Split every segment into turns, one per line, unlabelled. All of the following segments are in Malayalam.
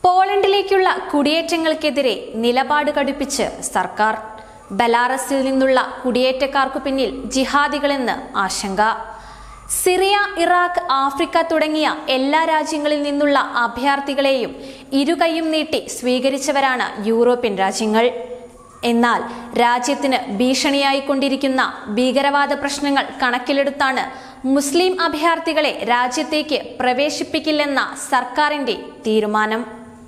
പോളണ്ടിലേക്കുള്ള കുടിയേറ്റങ്ങൾക്കെതിരെ നിലപാട് കടുപ്പിച്ച് സർക്കാർ ബലാറസിൽ നിന്നുള്ള കുടിയേറ്റക്കാർക്കു പിന്നിൽ ജിഹാദികളെന്ന് ആശങ്ക സിറിയ ഇറാഖ് ആഫ്രിക്ക തുടങ്ങിയ എല്ലാ രാജ്യങ്ങളിൽ നിന്നുള്ള അഭയാർത്ഥികളെയും ഇരുകൈയും നീട്ടി സ്വീകരിച്ചവരാണ് യൂറോപ്യൻ രാജ്യങ്ങൾ എന്നാൽ രാജ്യത്തിന് ഭീഷണിയായിക്കൊണ്ടിരിക്കുന്ന ഭീകരവാദ പ്രശ്നങ്ങൾ കണക്കിലെടുത്താണ് മുസ്ലിം അഭയാർത്ഥികളെ രാജ്യത്തേക്ക് പ്രവേശിപ്പിക്കില്ലെന്ന സർക്കാരിന്റെ തീരുമാനം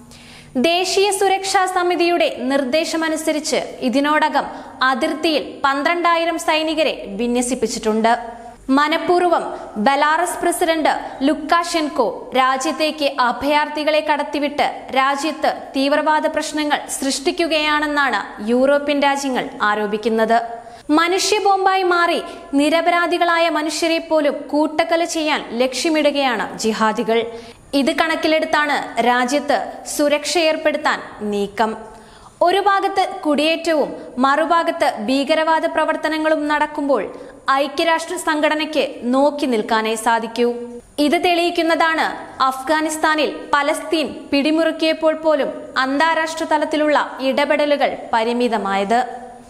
ദേശീയ സുരക്ഷാ സമിതിയുടെ നിർദ്ദേശമനുസരിച്ച് ഇതിനോടകം അതിർത്തിയിൽ പന്ത്രണ്ടായിരം സൈനികരെ വിന്യസിപ്പിച്ചിട്ടുണ്ട് മനഃപൂർവ്വം ബലാറസ് പ്രസിഡന്റ് ലുക്കാഷെൻകോ രാജ്യത്തേക്ക് അഭയാർത്ഥികളെ കടത്തിവിട്ട് രാജ്യത്ത് തീവ്രവാദ പ്രശ്നങ്ങൾ സൃഷ്ടിക്കുകയാണെന്നാണ് യൂറോപ്യൻ രാജ്യങ്ങൾ ആരോപിക്കുന്നത് മനുഷ്യ ബോംബായി മാറി നിരപരാധികളായ മനുഷ്യരെ പോലും കൂട്ടക്കൊല ചെയ്യാൻ ലക്ഷ്യമിടുകയാണ് ജിഹാദികൾ ഇത് കണക്കിലെടുത്താണ് രാജ്യത്ത് സുരക്ഷ ഏർപ്പെടുത്താൻ നീക്കം ഒരു ഭാഗത്ത് കുടിയേറ്റവും മറുഭാഗത്ത് ഭീകരവാദ പ്രവർത്തനങ്ങളും നടക്കുമ്പോൾ ഐക്യരാഷ്ട്ര സംഘടനയ്ക്ക് നോക്കി നിൽക്കാനേ സാധിക്കൂ ഇത് തെളിയിക്കുന്നതാണ് അഫ്ഗാനിസ്ഥാനിൽ പലസ്തീൻ പിടിമുറുക്കിയപ്പോൾ പോലും അന്താരാഷ്ട്ര തലത്തിലുള്ള ഇടപെടലുകൾ പരിമിതമായത്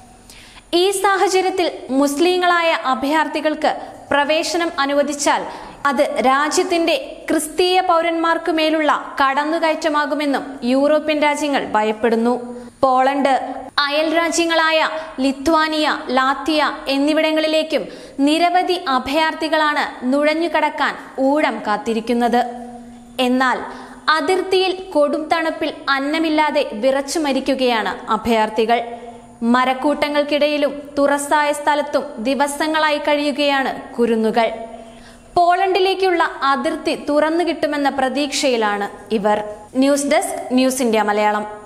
ഈ സാഹചര്യത്തിൽ മുസ്ലിങ്ങളായ അഭയാർത്ഥികൾക്ക് പ്രവേശനം അനുവദിച്ചാൽ അത് രാജ്യത്തിന്റെ ക്രിസ്തീയ പൗരന്മാർക്കു മേലുള്ള കടന്നുകയറ്റമാകുമെന്നും യൂറോപ്യൻ രാജ്യങ്ങൾ ഭയപ്പെടുന്നു പോളണ്ട് അയൽ രാജ്യങ്ങളായ ലിത്വാനിയ ലാത്തിയ എന്നിവിടങ്ങളിലേക്കും നിരവധി അഭയാർത്ഥികളാണ് നുഴഞ്ഞുകടക്കാൻ ഊഴം കാത്തിരിക്കുന്നത് എന്നാൽ അതിർത്തിയിൽ കൊടും തണുപ്പിൽ അന്നമില്ലാതെ വിറച്ചു മരിക്കുകയാണ് അഭയാർത്ഥികൾ മരക്കൂട്ടങ്ങൾക്കിടയിലും തുറസായ സ്ഥലത്തും ദിവസങ്ങളായി കഴിയുകയാണ് കുരുന്നുകൾ പോളണ്ടിലേക്കുള്ള അതിർത്തി തുറന്നു കിട്ടുമെന്ന പ്രതീക്ഷയിലാണ് ഇവർ news desk news India Malayalam